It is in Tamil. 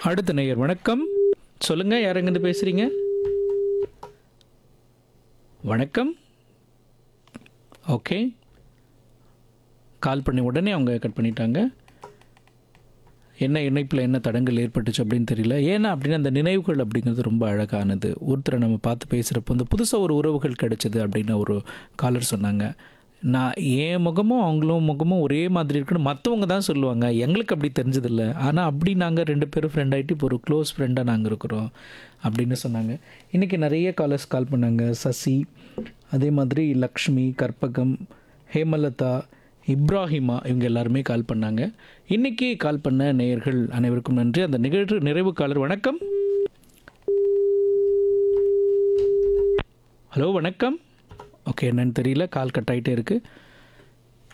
அடுத்த நேயர் வணக்கம் சொல்லுங்க யார் எங்கேருந்து பேசுறீங்க வணக்கம் ஓகே கால் பண்ணி உடனே அவங்க கட் பண்ணிட்டாங்க என்ன இணைப்பில் என்ன தடங்கள் ஏற்பட்டுச்சு அப்படின்னு தெரியல ஏன்னா அப்படின்னா அந்த நினைவுகள் அப்படிங்கிறது ரொம்ப அழகானது ஒருத்தரை நம்ம பார்த்து பேசுகிறப்போ இந்த புதுசாக ஒரு உறவுகள் கிடைச்சது அப்படின்னு ஒரு காலர் சொன்னாங்க நான் என் முகமும் அவங்களும் முகமும் ஒரே மாதிரி இருக்குன்னு மற்றவங்க தான் சொல்லுவாங்க எங்களுக்கு அப்படி தெரிஞ்சதில்ல ஆனால் அப்படி நாங்கள் ரெண்டு பேரும் ஃப்ரெண்ட் ஆகிட்டு இப்போ ஒரு க்ளோஸ் ஃப்ரெண்டாக நாங்கள் இருக்கிறோம் அப்படின்னு சொன்னாங்க இன்றைக்கி நிறைய காலர்ஸ் கால் பண்ணாங்க சசி அதே மாதிரி லக்ஷ்மி கற்பகம் ஹேமலதா இப்ராஹிமா இவங்க எல்லாருமே கால் பண்ணாங்க இன்றைக்கி கால் பண்ண நேயர்கள் அனைவருக்கும் நன்றி அந்த நிகழ்வு நிறைவு காலர் வணக்கம் ஹலோ வணக்கம் ஓகே என்னன்னு தெரியல கால் கட் ஆகிட்டே இருக்குது